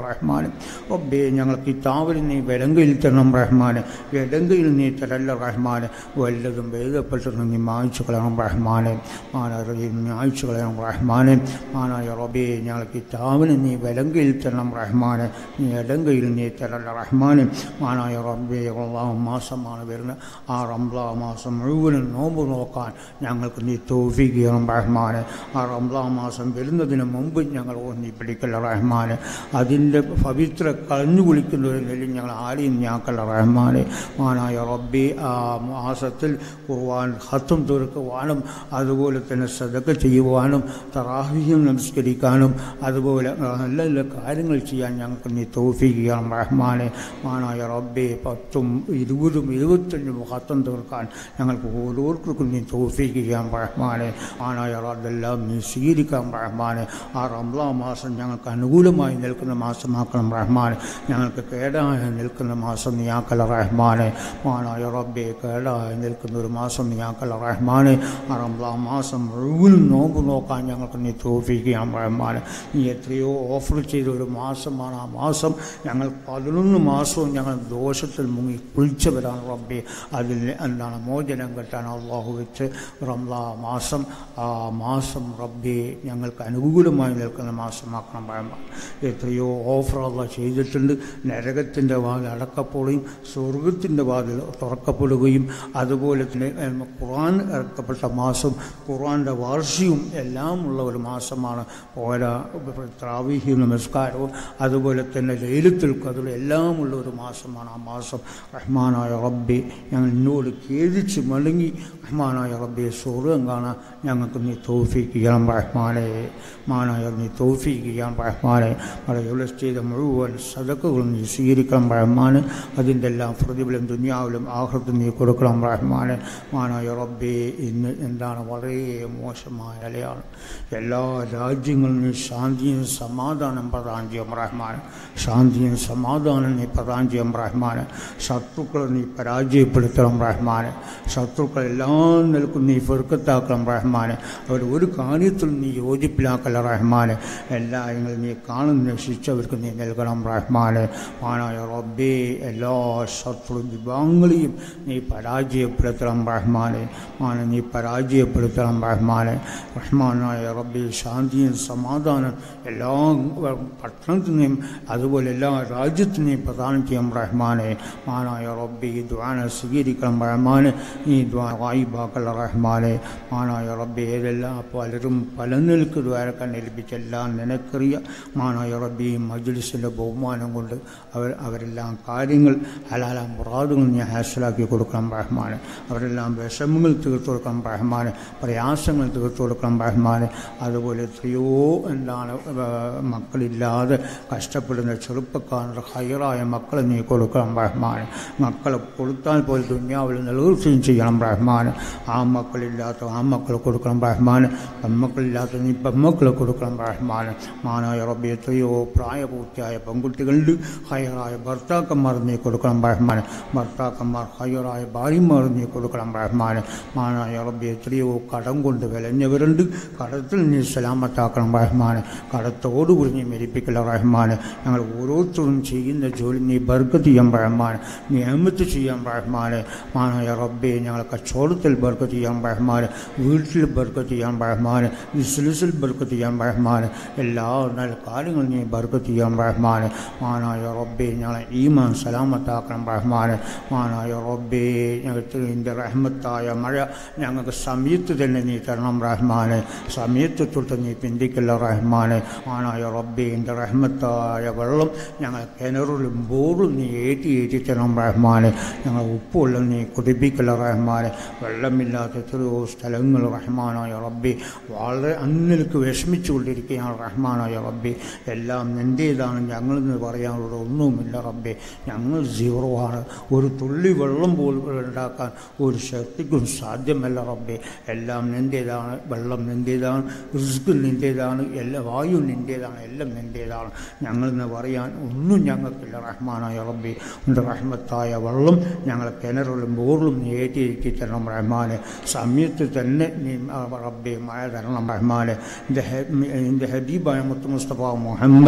റഹ്മാൻ ഒബ്ബേ ഞങ്ങൾ കിതാബിൽ നീ വിലങ്കയിൽ തരണം റഹ്മാൻ ഇടങ്കയിൽ നീ തരല്ല റഹ്മാൻ വല്ലതും എഴുതപ്പെട്ടത് നീ മായ്ച്ചു കളയണം റഹ്മാനെ മാനായ മായ്ച്ചു കളയണം റഹ്മാനെ മാനായ റബേ ഞങ്ങൾ കിതാബിന് നീ വിലങ്കയിൽ തരണം റഹ്മാനെ നീ ഇടങ്കയിൽ നീ തരല്ല റഹ്മാനെ മാനായ റബ്ബേ റംലാം മാസമാണ് വരുന്നത് ആ റംലാ മാസം മുഴുവനും നോമ്പ് നോക്കാൻ ഞങ്ങൾക്ക് നീ തോഫീക്ക് ചെയ്യണം റഹ്മാനെ ആ റംലാ മാസം വരുന്നതിന് മുമ്പ് ഞങ്ങൾ നീ പിടിക്കല്ല റഹ്മാനെ അതിൻ്റെ പവിത്ര കളഞ്ഞു കുളിക്കുന്ന ഒരു നെല്ലിൽ ഞങ്ങൾ ആരെയും ഞാക്കല്ല റഹ്മാനെ മാനായ റബ്ബി ആ മാസത്തിൽ ഖുർആൻ ഹത്തും തീർക്കുവാനും അതുപോലെ തന്നെ സദക്ക ചെയ്യുവാനും തറാഹിയും നമസ്കരിക്കാനും അതുപോലെ നല്ല നല്ല കാര്യങ്ങൾ ചെയ്യാൻ ഞങ്ങൾക്ക് നീ തോഫീക്ക് ചെയ്യണം റഹ്മാനെ മാനായ റബ്ബെ പത്തും ഇരുപതും ഇരുപത്തഞ്ചും ഹത്തം തീർക്കാൻ ഞങ്ങൾക്ക് ഓരോരുത്തർക്കും നീ തോഫീക്ക് ചെയ്യാൻ റഹ്മാനെ മാനായ റബ്ബെല്ലാം നീ സ്വീകരിക്കാൻ റഹ്മാനെ ആ റംലാ മാസം ഞങ്ങൾക്ക് അനുകൂലമായി നിൽക്കുന്ന മാസമാക്കണം റഹ്മാനെ ഞങ്ങൾക്ക് കേടായി നിൽക്കുന്ന മാസം നീയാക്കല റഹ്മാനെ മാനായ റബ്ബെ കേടായി നിൽക്കുന്ന ഒരു മാസം നീയാക്കല റഹ്മാനെ ആ റംലാ മാസം മുഴുവനും നോമ്പ് നോക്കാൻ ഞങ്ങൾക്ക് നീ തോഫിക്കാം റഹ്മാനെ നീ എത്രയോ ഓഫർ ചെയ്ത ഒരു മാസമാണ് ആ മാസം ഞങ്ങൾ പതിനൊന്ന് മാസവും ഞങ്ങൾ ദോഷത്തിൽ മുങ്ങി കുളിച്ചവരാണ് റബ്ബെ അതിൽ എന്താണ് മോചനം കിട്ടാൻ അള്ളാഹു വെച്ച് റംലാ മാസം ആ മാസം റബ്ബെ ഞങ്ങൾക്ക് അനുകൂലമായി നിൽക്കുന്ന മാസമാക്കണം റഹ്മാൻ എത്രയോ ഓഫർ അള്ള ചെയ്തിട്ടുണ്ട് നരകത്തിൻ്റെ വാതിൽ അടക്കപ്പെടുകയും സ്വർഗത്തിൻ്റെ വാതിൽ തുറക്കപ്പെടുകയും അതുപോലെ തന്നെ ഏം, ഖുർആൻ ഇറക്കപ്പെട്ട മാസം ഖുർആൻ്റെ വാർഷികവും എല്ലാം ഉള്ള ഒരു മാസമാണ് പോരാ ത്രാവിഹി നമസ്കാരവും അതുപോലെ തന്നെ ലൈലത്തുൽ കതിർ എല്ലാം ഉള്ള ഒരു മാസമാണ് ആ മാസം റഹ്മാനായ റബ്ബെ ഞങ്ങൾ എന്നോട് ഖേദിച്ച് മടങ്ങി റഹ്മാനായ റബ്ബെ സ്വർഗം കാണാൻ ഞങ്ങൾക്ക് നീ തോഫിക്ക് ചെയ്യണം റഹ്മാനെ മാനായ നീ തോഫിക്ക് ചെയ്യാൻ റഹ്മാനെ അവിടെ ചെയ്ത മുഴുവൻ സദക്കുകളും നീ സ്വീകരിക്കണം റഹ്മാന് അതിൻ്റെ എല്ലാം പ്രതിഫലം ദുനിയാവിലും ആഹൃത്തും നീ കൊടുക്കണം റഹ്മാനെ മാനായ റബ്ബെ ഇന്ന് എന്താണ് വളരെ മോശമായ നിലയാണ് എല്ലാ രാജ്യങ്ങളും നീ ശാന്തിയും സമാധാനം പ്രദാനം ചെയ്യും റഹ്മാൻ ശാന്തിയും സമാധാനം നീ പ്രദാനം ചെയ്യും റഹ്മാൻ ശത്രുക്കളെ നീ പരാജയപ്പെടുത്തണം റഹ്മാൻ ശത്രുക്കൾ എല്ലാം നിൽക്കും നീ ഫെറുക്കത്താക്കണം റഹ്മാൻ അവർ ഒരു കാര്യത്തിൽ നീ യോജിപ്പിലാക്കല റഹ്മാൻ എല്ലാങ്ങളും നീ കാണുന്ന ശിക്ഷ അവർക്ക് നീ നൽകണം റഹ്മാൻ മാനായ റബ്ബേ എല്ലാ ശത്രു വിഭാഗങ്ങളെയും നീ പരാജയപ്പെടുത്തണം റഹ്മാനെ മാന നീ പരാജയപ്പെടുത്തണം റഹ്മാനെ റഹ്മാനായ റബ്ബെ ശാന്തിയും സമാധാനം എല്ലാ പട്ടണത്തിനെയും അതുപോലെ എല്ലാ രാജ്യത്തിനെയും പ്രദാനം ചെയ്യും റഹ്മാനെ മാനായ റബ്ബെ ഈ ദ്വാന സ്വീകരിക്കണം റഹ്മാനെ ഈ ദ്വാ വായിബാക്കൾ റഹ്മാനെ മാനായ റബ്ബെ ഏതെല്ലാം പലരും പല നിലക്ക് ദ്വാരക്കാൻ ഏൽപ്പിച്ചെല്ലാം നിനക്കറിയ മാനായ റബ്ബെ ഈ മജ്ലിസിൻ്റെ ബഹുമാനം കൊണ്ട് അവർ അവരെല്ലാം കാര്യങ്ങൾ ഹലാല മുറാദുകൾ നീ ഹാസിലാക്കി കൊടുക്കണം റഹ്മാനെ അവരെല്ലാം വിഷമങ്ങൾ തീർത്തു കൊടുക്കണം റഹ്മാനെ പ്രയാസങ്ങൾ തീർത്തു കൊടുക്കണം റഹ്മാനെ അതുപോലെ എത്രയോ എന്താണ് ആ, മക്കളില്ലാതെ കഷ്ടപ്പെടുന്ന ചെറുപ്പക്കാരുടെ ഹയറായ മക്കളെ നീ കൊടുക്കണം റഹ്മാനെ മക്കളെ കൊടുത്താൽ പോലും ദുന്യാവിൽ നിലനിർത്തുകയും ചെയ്യണം റഹ്മാന് ആ മക്കളില്ലാത്ത ആ മക്കളെ കൊടുക്കണം റഹ്മാന് പെൺമക്കളില്ലാത്ത നീ പെൺമക്കളെ കൊടുക്കണം റഹ്മാന് മാനായ റബ്ബി എത്രയോ പ്രായപൂർത്തിയായ പെൺകുട്ടികളുണ്ട് ഹയറായ ഭർത്താക്കന്മാർ നീ കൊടുക്കണം റഹ്മാന് ഭർത്താക്കന്മാർ ഹയറായ ഭാര്യമാർ നീ കൊടുക്കണം റഹ്മാന് മാനായ റബ്ബി എത്രയോ കടം കൊണ്ട് വിലഞ്ഞവരുണ്ട് കടത്തിൽ നീ സലാമത്താക്കണം റഹ്മാന് കടത്തോടുകൂടി നീ മരിപ്പിക്കല റഹ്മാന് ഞങ്ങൾ ഓരോരുത്തരും ചെയ്യുന്ന ജോലി നീ ബർക്കത്ത് ചെയ്യാൻ റഹ്മാൻ നീ അഹമ്മത്ത് ചെയ്യാൻ റഹ്മാന് മാനായ റബ്ബെ ഞങ്ങൾ കച്ചവടത്തിൽ ബർക്കത്ത് ചെയ്യാൻ റഹ്മാന് വീട്ടിൽ ബർക്കത്ത് ചെയ്യാൻ റഹ്മാന് ബിസിനസ്സിൽ ബർക്കത്ത് ചെയ്യാൻ റഹ്മാന് എല്ലാ നല്ല കാര്യങ്ങളും നീ ബർക്കത്ത് ചെയ്യാൻ റഹ്മാന് മാനായ റബ്ബെ ഞങ്ങളെ ഈമാൻ സലാമത്താക്കണം റഹ്മാന് മാനായ റബ്ബെ ഞങ്ങൾക്ക് നിൻ്റെ റഹ്മത്തായ മഴ ഞങ്ങൾക്ക് സമയത്ത് തന്നെ നീ തരണം റഹ്മാനെ സമയത്ത് തൊട്ട് നീ പിന്തിക്കല്ല റഹ്മാനെ മാനായ റബ്ബെ എൻ്റെ റഹ്മത്തായ വെള്ളം ഞങ്ങൾ കിണറിലും ബോറും നീ ഏറ്റി ഏറ്റി തരണം റഹ്മാനെ ഞങ്ങൾ ഉപ്പുവെള്ളം നീ കുടിപ്പിക്കല്ല റഹ്മാനെ വെള്ളമില്ലാത്ത എത്രയോ സ്ഥലങ്ങൾ റഹ്മാനായ റബ്ബെ വളരെ അന്നിലേക്ക് വിഷമിച്ചുകൊണ്ടിരിക്കുകയാണ് റഹ്മാനായ റബ്ബെ എല്ലാം നിൻ്റേതാണ് ഞങ്ങളെന്ന് പറയാനുള്ള ഒന്നുമില്ല റബ്ബെ ഞങ്ങൾ സീറോ ആണ് ഒരു തുള്ളി വെള്ളം പോലും ഉണ്ടാക്കാൻ ഒരു ശക്തിക്കും സാധ്യമല്ല റബ്ബെ എല്ലാം നിൻ്റേതാണ് വെള്ളം നിൻ്റേതാണ് റിസ്ക് നിൻ്റേതാണ് എല്ലാ വായു നിൻ്റേതാണ് എല്ലാം നിൻ്റേതാണ് ഞങ്ങളെന്ന് പറയാൻ ഒന്നും ഞങ്ങൾക്കില്ല റഹ്മാനായ റബ്ബെ എൻ്റെ റഹ്മത്തായ വെള്ളം ഞങ്ങളെ കിണറിലും ബോറിലും നീ ഏറ്റിയേറ്റി തരണം റഹ്മാനെ സമയത്ത് തന്നെ നീ ആ, റബ്ബെ മഴ തരണം റഹ്മാനെ എൻ്റെ ഹെ- എൻ്റെ ഹബീബായ മുത്ത് മുസ്തഫ മുഹമ്മദ്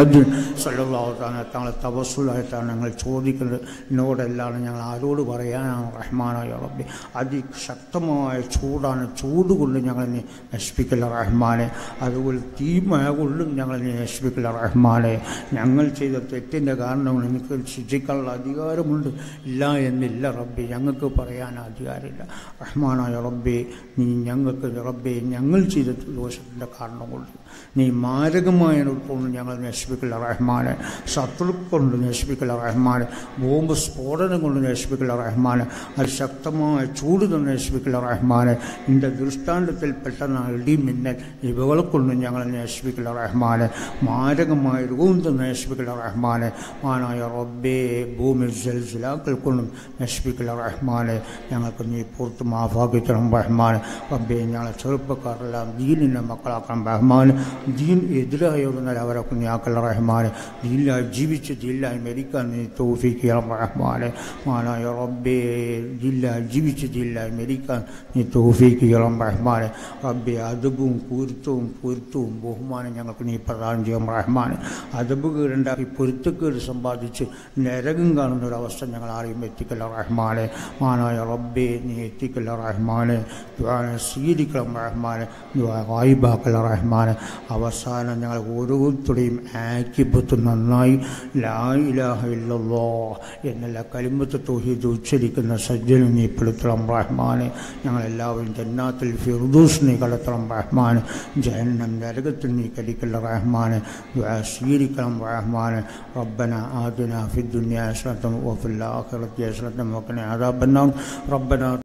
സല്ലാഹുത്താനെ തങ്ങളെ തപസ്സുലായിട്ടാണ് ഞങ്ങൾ ചോദിക്കുന്നത് എന്നോടെല്ലാം ഞങ്ങൾ ആരോട് പറയാനാണ് റഹ്മാനായ റബ്ബി അതിശക്തമായ ചൂടാണ് ചൂട് കൊണ്ട് ഞങ്ങളെ നശിപ്പിക്കല റഹ്മാനെ അതുപോലെ തീമഴ കൊണ്ടും ഞങ്ങളെ നശിപ്പിക്കല റഹ്മാനെ ഞങ്ങൾ ചെയ്ത തെറ്റിൻ്റെ കാരണം കൊണ്ട് എനിക്ക് ശിക്ഷിക്കാനുള്ള അധികാരമുണ്ട് ഇല്ല എന്നില്ല റബ്ബി ഞങ്ങൾക്ക് പറയാൻ അധികാരമില്ല റഹ്മാനായ റബ്ബെ നീ ഞങ്ങൾക്ക് റബ്ബെ ഞങ്ങൾ ചെയ്ത ദോഷത്തിൻ്റെ കാരണം കൊണ്ട് നീ മാരകമായ കൊണ്ട് ഞങ്ങൾ നശിപ്പിക്കില്ല റഹ്മാനെ ശത്രു കൊണ്ട് നശിപ്പിക്കില്ല റഹ്മാനെ ബോംബ് സ്ഫോടനം കൊണ്ട് നശിപ്പിക്കില്ല റഹ്മാനെ അത് ശക്തമായ ചൂട് കൊണ്ട് നശിപ്പിക്കില്ല റഹ്മാനെ നിന്റെ ദൃഷ്ടാന്തത്തിൽ പെട്ടെന്ന് ഇടി മിന്നൽ ഇവകളെ കൊണ്ട് ഞങ്ങൾ നശിപ്പിക്കില്ല റഹ്മാനെ മാരകമായ രോഗം കൊണ്ട് നശിപ്പിക്കില്ല റഹ്മാനെ മാനായ റബ്ബേ ഭൂമി ജൽസിലാക്കൾ കൊണ്ടും നശിപ്പിക്കില്ല റഹ്മാനെ ഞങ്ങൾക്ക് നീ പുറത്ത് മാഫാക്കി തരണം റഹ്മാനെ റബ്ബേ ഞങ്ങളെ ചെറുപ്പക്കാരെല്ലാം ദീനിൻ്റെ മക്കളാക്കണം റഹ്മാൻ ദീൻ എതിരായവരെന്നാൽ അവരൊക്കെ നീ ആക്കല്ല റഹ്മാനെ ദീനിലായി ജീവിച്ച് ദീനിലായി മരിക്കാൻ നീ തോഫിക്ക് ചെയ്യണം റഹ്മാനെ മാനായ റബ്ബേ ദീനിലായി ജീവിച്ച് ദീനിലായി മരിക്കാൻ നീ തോഫിക്ക് ചെയ്യണം റഹ്മാനെ റബ്ബെ അതബും പൂരുത്തവും പൊരുത്തവും ബഹുമാനം ഞങ്ങൾക്ക് നീ പ്രദാനം ചെയ്യണം റഹ്മാനെ അതബ് കീടുണ്ടാക്കി പൊരുത്തക്കേട് സമ്പാദിച്ച് നരകം കാണുന്ന ഒരു അവസ്ഥ ഞങ്ങൾ ആരെയും എത്തിക്കല്ല റഹ്മാനെ മാനായ റബ്ബെ നീ എത്തിക്കല്ല റഹ്മാനെ ദ്വാനെ സ്വീകരിക്കണം റഹ്മാനെ വായിബാക്കല്ല റഹ്മാനെ അവസാനം ഞങ്ങൾ ഓരോരുത്തരുടെയും ആക്കിപ്പത്ത് നന്നായി ലാ ഇലാഹ ഇല്ലല്ലോ എന്നുള്ള കലിമ്പത്ത് തോഹീദ് ഉച്ചരിക്കുന്ന സജ്ജനം നീ പെടുത്തണം റഹ്മാനെ ഞങ്ങളെല്ലാവരും ജന്നാത്തിൽ ഫിർദൂസ് നീ കടത്തണം റഹ്മാനെ ജഹന്നം നരകത്തിൽ നീ കലിക്കല്ല റഹ്മാനെ സ്വീകരിക്കണം റഹ്മാനെ റബ്ബന ആദിന ഫി الدنيا حسنة وفي الآخرة حسنة وقنا عذاب النار ربنا